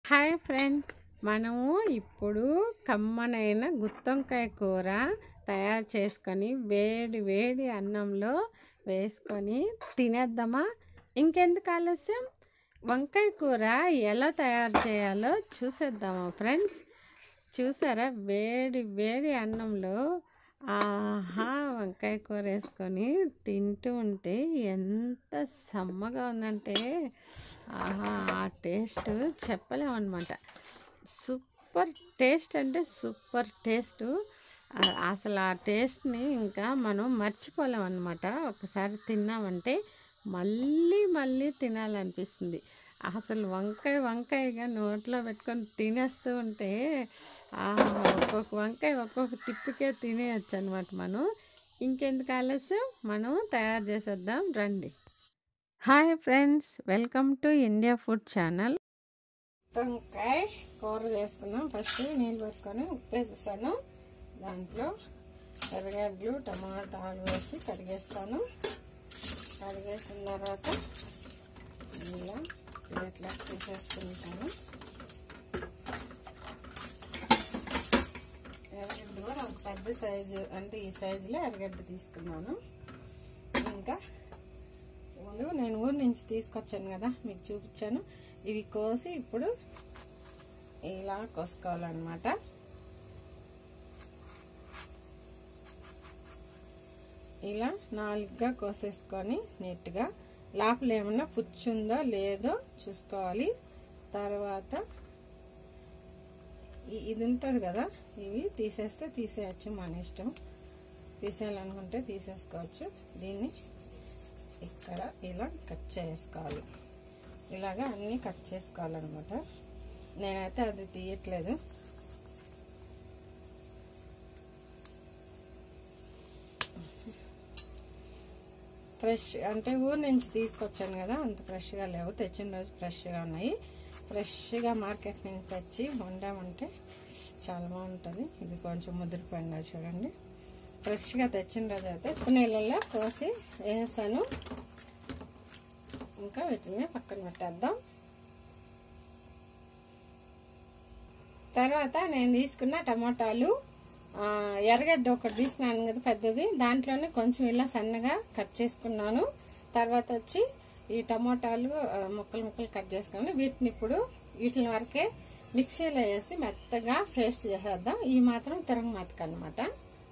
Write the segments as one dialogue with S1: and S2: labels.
S1: hi friends మనము ఇప్పుడు కమ్మనైన గుత్తొంకాయ కూర తయారు చేసుకొని వేడి వేడి అన్నంలో వేసుకొని తినేద్దామా ఇంకెందుకు ఆలస్యం వంకాయ కూర ఎలా తయారు చేయాలో చూసేద్దామా ఫ్రెండ్స్ చూసారా వేడి వేడి అన్నంలో ఆహా వంకాయ కూర వేసుకొని తింటూ ఉంటే ఎంత సమ్మగా ఉందంటే ఆహా ఆ టేస్ట్ చెప్పలేమన్నమాట సూపర్ టేస్ట్ అంటే సూపర్ టేస్ట్ అసలు ఆ టేస్ట్ని ఇంకా మనం మర్చిపోలేం అనమాట ఒకసారి తిన్నామంటే మళ్ళీ మళ్ళీ తినాలనిపిస్తుంది అసలు వంకాయ వంకాయగా నోట్లో పెట్టుకొని తినేస్తూ ఉంటే ఆహా, ఒక్కొక్క వంకాయ ఒక్కొక్క తిప్పికే తినేయచ్చు అనమాట మనం ఇంకెందుకు ఆలస్యం మనం తయారు చేసేద్దాం రండి hi friends welcome to India food channel వంకాయ కూర చేసుకున్నాం ఫస్ట్ నీళ్ళు పెట్టుకొని ఉప్పు వేసేసాను దాంట్లో ఎర్రగడ్డలు టమాటాలు వేసి కడిగేస్తాను కడిగేసిన తర్వాత ఇలా ప్లేట్లో తీసేసుకుంటాను ఎర్రగడ్డ కూడా ఒక పెద్ద సైజు అంటే ఈ సైజులో ఎర్రగడ్డ తీసుకున్నాను ఇంకా ఊరు నేను ఊరు నుంచి తీసుకొచ్చాను కదా మీకు చూపించాను ఇవి కోసి ఇప్పుడు ఇలా కోసుకోవాలన్నమాట ఇలా నాలుగుగా కోసేసుకొని నీట్గా లోపల ఏమన్నా పుచ్చుందో లేదో చూసుకోవాలి తర్వాత ఇది ఉంటుంది కదా ఇవి తీసేస్తే తీసేయచ్చు మన ఇష్టం తీసేయాలనుకుంటే తీసేసుకోవచ్చు దీన్ని ఇక్కడ ఇలా కట్ చేసుకోవాలి ఇలాగా అన్నీ కట్ చేసుకోవాలన్నమాట నేనైతే అది తీయట్లేదు ఫ్రెష్ అంటే ఊరు నుంచి తీసుకొచ్చాను కదా అంత ఫ్రెష్గా లేవు తెచ్చిన రోజు ఫ్రెష్గా ఉన్నాయి ఫ్రెష్గా మార్కెట్ నుంచి తెచ్చి వండామంటే చాలా బాగుంటుంది ఇది కొంచెం ముదిరిపోయింది చూడండి ఫ్రెష్గా తెచ్చిన రోజు అయితే నీళ్ళల్లో కోసి వేసాను ఇంకా వీటిని పక్కన పెట్టేద్దాం తర్వాత నేను తీసుకున్న టమాటాలు ఎర్రగడ్డ ఒకటి తీసుకున్నాను కదా పెద్దది దాంట్లోనే కొంచెం ఇలా సన్నగా కట్ చేసుకున్నాను తర్వాత వచ్చి ఈ టమాటాలు ముక్కలు ముక్కలు కట్ చేసుకుని వీటిని ఇప్పుడు వీటిని వరకే మిక్సీలో వేసి మెత్తగా పేస్ట్ చేసేద్దాం ఈ మాత్రం తిరగమాతకు అనమాట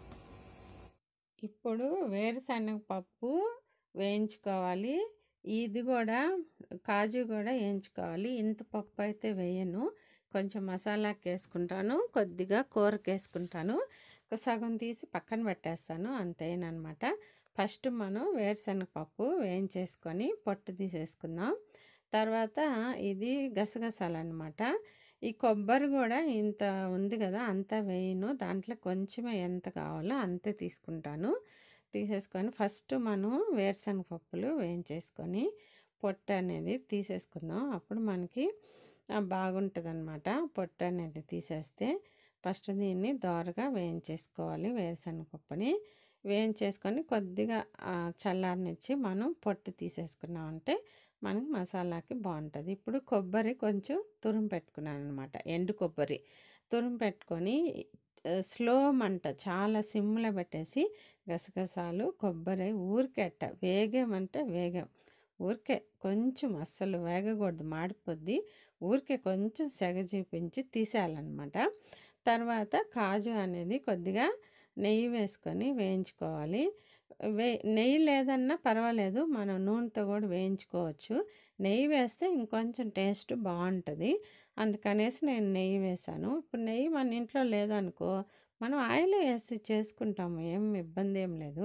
S1: ఇప్పుడు వేరుశనగ పప్పు వేయించుకోవాలి ఇది కూడా కాజు కూడా వేయించుకోవాలి ఇంత పప్పు అయితే వేయను కొంచెం మసాలాకి వేసుకుంటాను కొద్దిగా కూరకు వేసుకుంటాను సగం తీసి పక్కన పెట్టేస్తాను అంతేనమాట ఫస్ట్ మనం వేరుశనగ పప్పు వేయించేసుకొని పొట్టు తీసేసుకుందాం తర్వాత ఇది గసగసాలు అనమాట ఈ కొబ్బరి కూడా ఇంత ఉంది కదా అంత వేయను దాంట్లో కొంచెమే ఎంత కావాలో అంతే తీసుకుంటాను తీసేసుకొని ఫస్ట్ మనం వేరుశనగ పప్పులు వేయించేసుకొని పొట్టు అనేది తీసేసుకుందాం అప్పుడు మనకి బాగుంటుంది అనమాట పొట్టు అనేది తీసేస్తే ఫస్ట్ దీన్ని దోరగా వేయించేసుకోవాలి వేరుశనగ పప్పుని వేయించేసుకొని కొద్దిగా చల్లారనిచ్చి మనం పొట్టు తీసేసుకున్నామంటే మనకి మసాలాకి బాగుంటుంది ఇప్పుడు కొబ్బరి కొంచెం తురుము పెట్టుకున్నాను అనమాట ఎండు కొబ్బరి తురుము పెట్టుకొని స్లో మంట చాలా సిమ్లో పెట్టేసి గసగసాలు కొబ్బరి ఊరికెట్ట వేగమంటే వేగం ఊరికే కొంచెం అస్సలు వేగకూడదు మాడిపోద్ది ఊరికే కొంచెం సెగ చూపించి తీసేయాలన్నమాట తర్వాత కాజు అనేది కొద్దిగా నెయ్యి వేసుకొని వేయించుకోవాలి వే నెయ్యి లేదన్నా పర్వాలేదు మనం నూనెతో కూడా వేయించుకోవచ్చు నెయ్యి వేస్తే ఇంకొంచెం టేస్ట్ బాగుంటుంది అందుకనేసి నేను నెయ్యి వేసాను ఇప్పుడు నెయ్యి మన ఇంట్లో లేదనుకో మనం ఆయిల్ వేసి చేసుకుంటాము ఏం ఇబ్బంది ఏం లేదు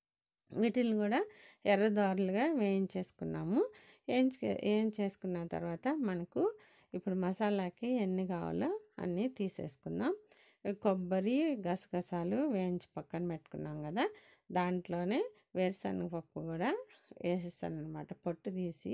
S1: వీటిని కూడా ఎర్రదారులుగా వేయించేసుకున్నాము వేయించు వేయించేసుకున్న తర్వాత మనకు ఇప్పుడు మసాలాకి ఎన్ని కావాలో అన్నీ తీసేసుకుందాం కొబ్బరి గసగసాలు వేయించి పక్కన పెట్టుకున్నాం కదా దాంట్లోనే వేరుశనగ పప్పు కూడా వేసేస్తాను అనమాట పొట్టు తీసి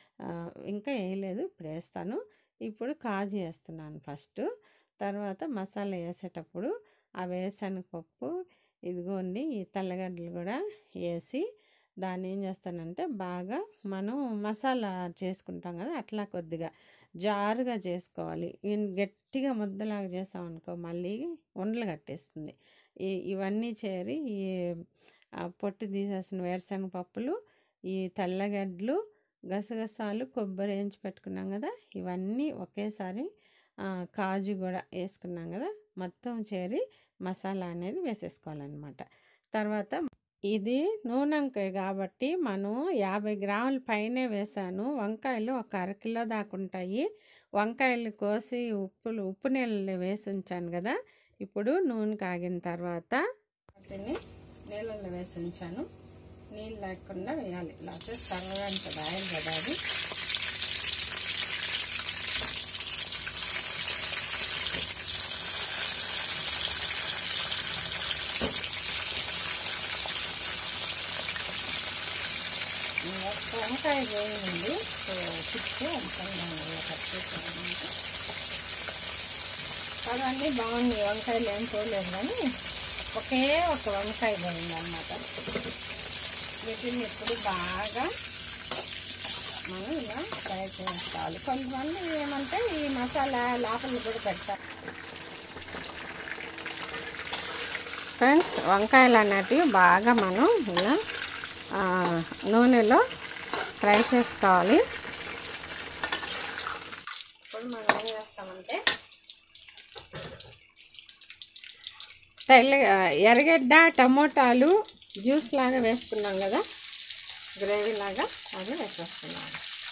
S1: ఇంకా వేయలేదు ఇప్పుడు వేస్తాను ఇప్పుడు కాజు వేస్తున్నాను ఫస్ట్ తర్వాత మసాలా వేసేటప్పుడు ఆ వేరుశనగ పప్పు ఇదిగోండి ఈ తెల్లగడ్డలు కూడా వేసి దాన్ని ఏం చేస్తానంటే బాగా మనం మసాలా చేసుకుంటాం కదా అట్లా కొద్దిగా జారుగా చేసుకోవాలి ఇన్ గట్టిగా ముద్దలాగా చేసామనుకో మళ్ళీ ఉండలు కట్టేస్తుంది ఈ ఇవన్నీ చేరి ఈ ఆ, పొట్టు తీసేసిన వేరుశనగ పప్పులు ఈ తెల్లగడ్డలు గసగసాలు కొబ్బరి వేయించి పెట్టుకున్నాం కదా ఇవన్నీ ఒకేసారి ఆ, కాజు కూడా వేసుకున్నాం కదా మొత్తం చేరి మసాలా అనేది వేసేసుకోవాలన్నమాట తర్వాత ఇది నూనె వంకాయ కాబట్టి మనం యాభై గ్రాముల పైనే వేసాను వంకాయలు ఒక అరకిలో దాకా ఉంటాయి వంకాయలు కోసి ఉప్పులు ఉప్పు నీళ్ళలో వేసి ఉంచాను కదా ఇప్పుడు నూనె కాగిన తర్వాత వాటిని నీళ్ళల్లో వేసి ఉంచాను నీళ్ళు లేకుండా వేయాలి లేకపోతే చల్లగా ఉంటుంది ఆయిల్ కదా అది వంకాయ వేయండి పిచ్చి వంకాయ దానివల్ల కట్ చేసామంటే కదండి బాగుంది వంకాయలు ఏం పోలేదు కానీ ఒకే ఒక వంకాయ పోయింది అనమాట వీటిని ఇప్పుడు బాగా మనం ఇలా ఫ్రై చేసుకోవాలి కొంతమంది ఏమంటే ఈ మసాలా లోపల కూడా పెడతారు ఫ్రెండ్స్ వంకాయలు అనేటివి బాగా మనం ఇలా ఆ, నూనెలో ఫ్రై చేసుకోవాలి ఇప్పుడు మనం ఏం చేస్తామంటే తెల్ల ఎర్రగడ్డ టమోటాలు జ్యూస్ లాగా వేసుకున్నాం కదా గ్రేవీ లాగా అది వేసేస్తున్నాం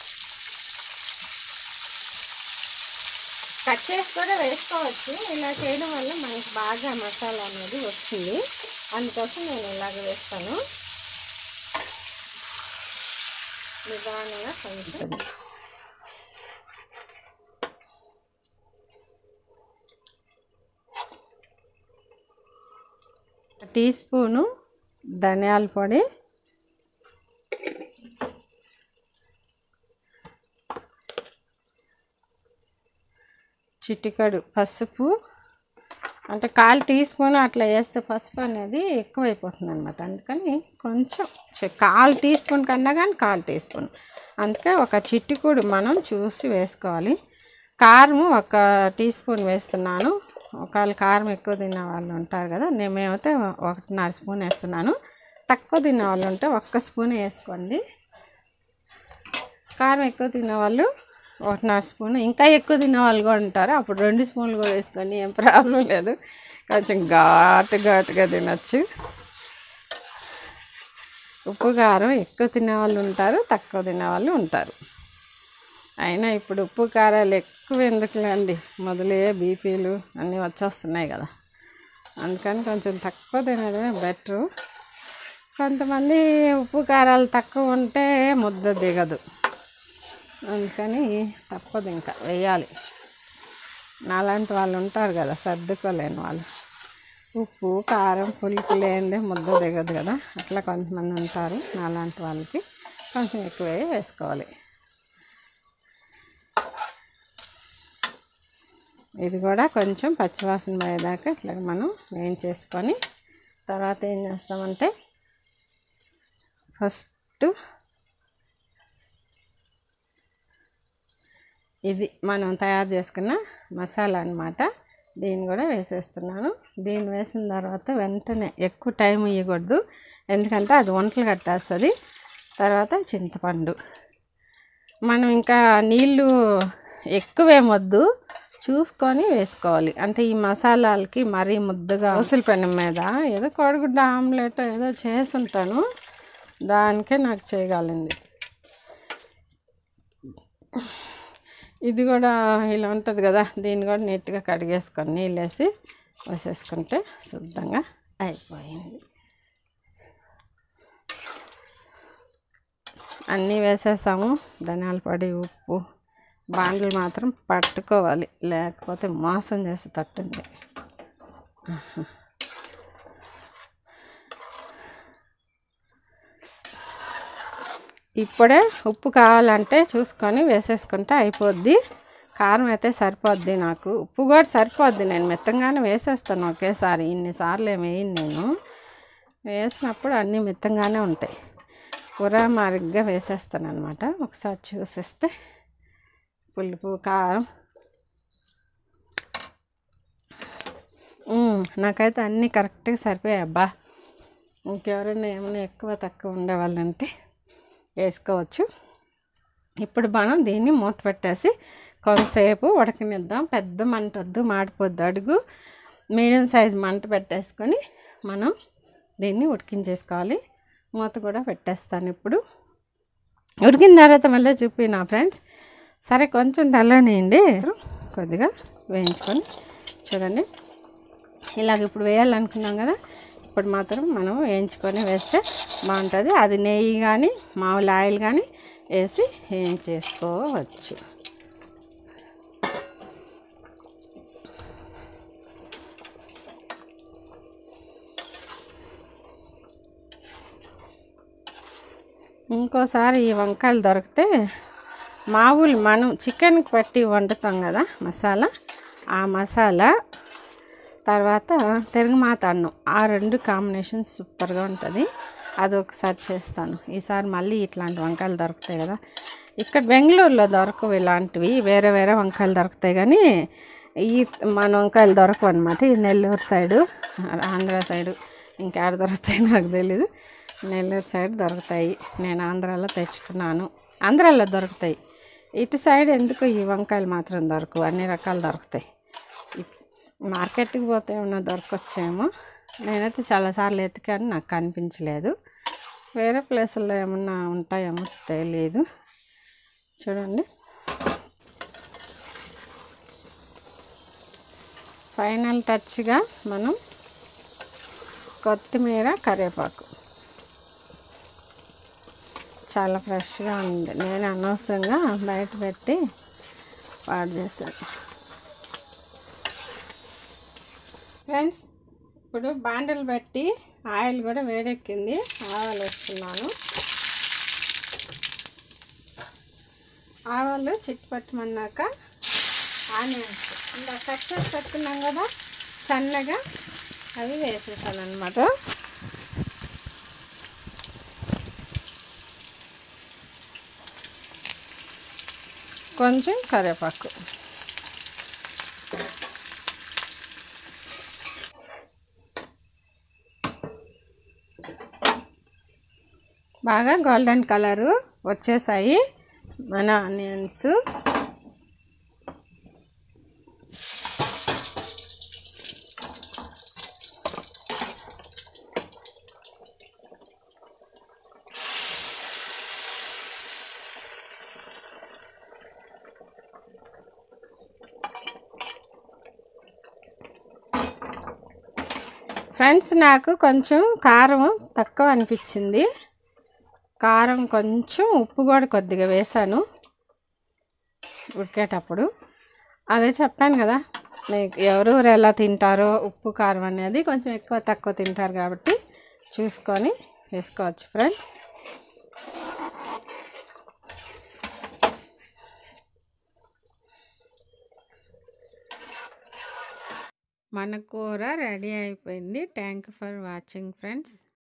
S1: కట్ చేసి కూడా వేసుకోవచ్చు ఇలా చేయడం వల్ల మనకి బాగా మసాలా అనేది వస్తుంది అందుకోసం నేను ఇలాగ వేస్తాను నిదానంగా కొంచెం టీ స్పూను ధనియాల పొడి చిటికడు పసుపు అంటే కాల్ టీ స్పూన్ అట్లా వేస్తే పసుపు అనేది ఎక్కువైపోతుంది అనమాట అందుకని కొంచెం చి- కాల్ టీ స్పూన్ కన్నా కానీ కాల్ టీ స్పూన్ అందుకే ఒక చిటికుడు మనం చూసి వేసుకోవాలి కారం ఒక టీ స్పూన్ వేస్తున్నాను ఒకవేళ కారం ఎక్కువ తినే వాళ్ళు ఉంటారు కదా నేను మేమైతే ఒకటిన్నర స్పూన్ వేస్తున్నాను తక్కువ తినే వాళ్ళు ఉంటే ఒక్క స్పూన్ వేసుకోండి కారం ఎక్కువ తినే వాళ్ళు ఒకటిన్నర స్పూన్ ఇంకా ఎక్కువ తినే వాళ్ళు కూడా ఉంటారు అప్పుడు రెండు స్పూన్లు కూడా వేసుకొని ఏం ప్రాబ్లం లేదు కొంచెం ఘాటు ఘాటుగా తినచ్చు ఉప్పు కారం ఎక్కువ తినే వాళ్ళు ఉంటారు తక్కువ తినే వాళ్ళు ఉంటారు అయినా ఇప్పుడు ఉప్పు కారాలు ఎక్కువ ఎందుకులేండి మొదలే బీపీలు అన్నీ వచ్చేస్తున్నాయి కదా అందుకని కొంచెం తక్కువ తినడమే బెటరు కొంతమంది ఉప్పు కారాలు తక్కువ ఉంటే ముద్ద దిగదు అందుకని తప్పదు ఇంకా వేయాలి నాలాంటి వాళ్ళు ఉంటారు కదా సర్దుకోలేని వాళ్ళు ఉప్పు కారం పులుపు లేనిదే ముద్ద దిగదు కదా అట్లా కొంతమంది ఉంటారు నాలాంటి వాళ్ళకి కొంచెం ఎక్కువే వేసుకోవాలి ఇది కూడా కొంచెం పచ్చివాసన పోయేదాకా ఇట్లా మనం వేయించేసుకొని తర్వాత ఏం చేస్తామంటే ఫస్ట్ ఇది మనం తయారు చేసుకున్న మసాలా అన్నమాట దీన్ని కూడా వేసేస్తున్నాను దీన్ని వేసిన తర్వాత వెంటనే ఎక్కువ టైం ఇవ్వకూడదు ఎందుకంటే అది వంటలు కట్టేస్తుంది తర్వాత చింతపండు మనం ఇంకా నీళ్ళు ఎక్కువేమొద్దు చూసుకొని వేసుకోవాలి అంటే ఈ మసాలాలకి మరీ ముద్దగా ఉసిరి పెనం మీద ఏదో కోడిగుడ్డ ఆమ్లెట్ ఏదో చేసి ఉంటాను దానికే నాకు చేయగలింది ఇది కూడా ఇలా ఉంటుంది కదా దీన్ని కూడా నీట్గా కడిగేసుకొని నీళ్ళు వేసి వేసేసుకుంటే శుద్ధంగా అయిపోయింది అన్నీ వేసేసాము ధనియాల పొడి ఉప్పు బాండ్లు మాత్రం పట్టుకోవాలి లేకపోతే మోసం చేసి తట్టుంది ఇప్పుడే ఉప్పు కావాలంటే చూసుకొని వేసేసుకుంటే అయిపోద్ది కారం అయితే సరిపోద్ది నాకు ఉప్పు కూడా సరిపోద్ది నేను మెత్తంగానే వేసేస్తాను ఒకేసారి ఇన్నిసార్లు ఏమి వేయను నేను వేసినప్పుడు అన్నీ మిత్తంగానే ఉంటాయి కూర మరిగ్గా వేసేస్తాను అనమాట ఒకసారి చూసేస్తే పులుపు కారం మ్మ్, నాకైతే అన్నీ కరెక్ట్గా సరిపోయాయి అబ్బా ఇంకెవరైనా ఏమైనా ఎక్కువ తక్కువ ఉండేవాళ్ళంటే వేసుకోవచ్చు ఇప్పుడు మనం దీన్ని మూత పెట్టేసి కొంతసేపు ఉడకనిద్దాం పెద్ద మంట వద్దు మాడిపోద్ది అడుగు మీడియం సైజ్ మంట పెట్టేసుకొని మనం దీన్ని ఉడికించేసుకోవాలి మూత కూడా పెట్టేస్తాను ఇప్పుడు ఉడికిన తర్వాత మళ్ళీ చూపి నా ఫ్రెండ్స్ సరే కొంచెం తెల్లనేయండి కొద్దిగా వేయించుకొని చూడండి ఇలాగ ఇప్పుడు వేయాలనుకున్నాం కదా ఇప్పుడు మాత్రం మనం వేయించుకొని వేస్తే బాగుంటుంది అది నెయ్యి కానీ మామూలు ఆయిల్ కానీ వేసి వేయించేసుకోవచ్చు ఇంకోసారి ఈ వంకాయలు దొరికితే మామూలు మనం చికెన్కి పట్టి వండుతాం కదా మసాలా ఆ మసాలా తర్వాత తిరుగుమాత అన్నం ఆ రెండు కాంబినేషన్ సూపర్గా ఉంటుంది అది ఒకసారి చేస్తాను ఈసారి మళ్ళీ ఇట్లాంటి వంకాయలు దొరుకుతాయి కదా ఇక్కడ బెంగళూరులో దొరకవు ఇలాంటివి వేరే వేరే వంకాయలు దొరుకుతాయి కానీ ఈ మన వంకాయలు దొరకవు అనమాట ఈ నెల్లూరు సైడు ఆంధ్ర సైడు ఇంకెక్కడ దొరుకుతాయి నాకు తెలీదు నెల్లూరు సైడ్ దొరుకుతాయి నేను ఆంధ్రాలో తెచ్చుకున్నాను ఆంధ్రాలో దొరుకుతాయి ఇటు సైడ్ ఎందుకు ఈ వంకాయలు మాత్రం దొరకవు అన్ని రకాలు దొరుకుతాయి ఇప్- మార్కెట్కి పోతే ఏమన్నా దొరకొచ్చేమో నేనైతే చాలాసార్లు ఎతికాను నాకు కనిపించలేదు వేరే ప్లేసుల్లో ఏమన్నా ఉంటాయేమో తెలియదు చూడండి ఫైనల్ టచ్గా మనం కొత్తిమీర కరివేపాకు చాలా ఫ్రెష్గా ఉంది నేను అనవసరంగా బయట పెట్టి పాడు చేశాను ఫ్రెండ్స్ ఇప్పుడు బాండలు పెట్టి ఆయిల్ కూడా వేడెక్కింది ఆవాలు వేస్తున్నాను ఆవాలు చిట్టుపట్టమన్నాక ఆనియన్స్ ఇంకా కట్ చేసి పెట్టుకున్నాం కదా సన్నగా అవి వేసేసాను అనమాట కొంచెం కరివేపాకు బాగా గోల్డెన్ కలరు వచ్చేసాయి మన ఆనియన్స్ ఫ్రెండ్స్ నాకు కొంచెం కారం తక్కువ అనిపించింది కారం కొంచెం ఉప్పు కూడా కొద్దిగా వేసాను ఉడికేటప్పుడు అదే చెప్పాను కదా మీకు ఎవరెవరు ఎలా తింటారో ఉప్పు కారం అనేది కొంచెం ఎక్కువ తక్కువ తింటారు కాబట్టి చూసుకొని వేసుకోవచ్చు ఫ్రెండ్స్ మన కూర రెడీ అయిపోయింది థ్యాంక్ ఫర్ వాచింగ్ ఫ్రెండ్స్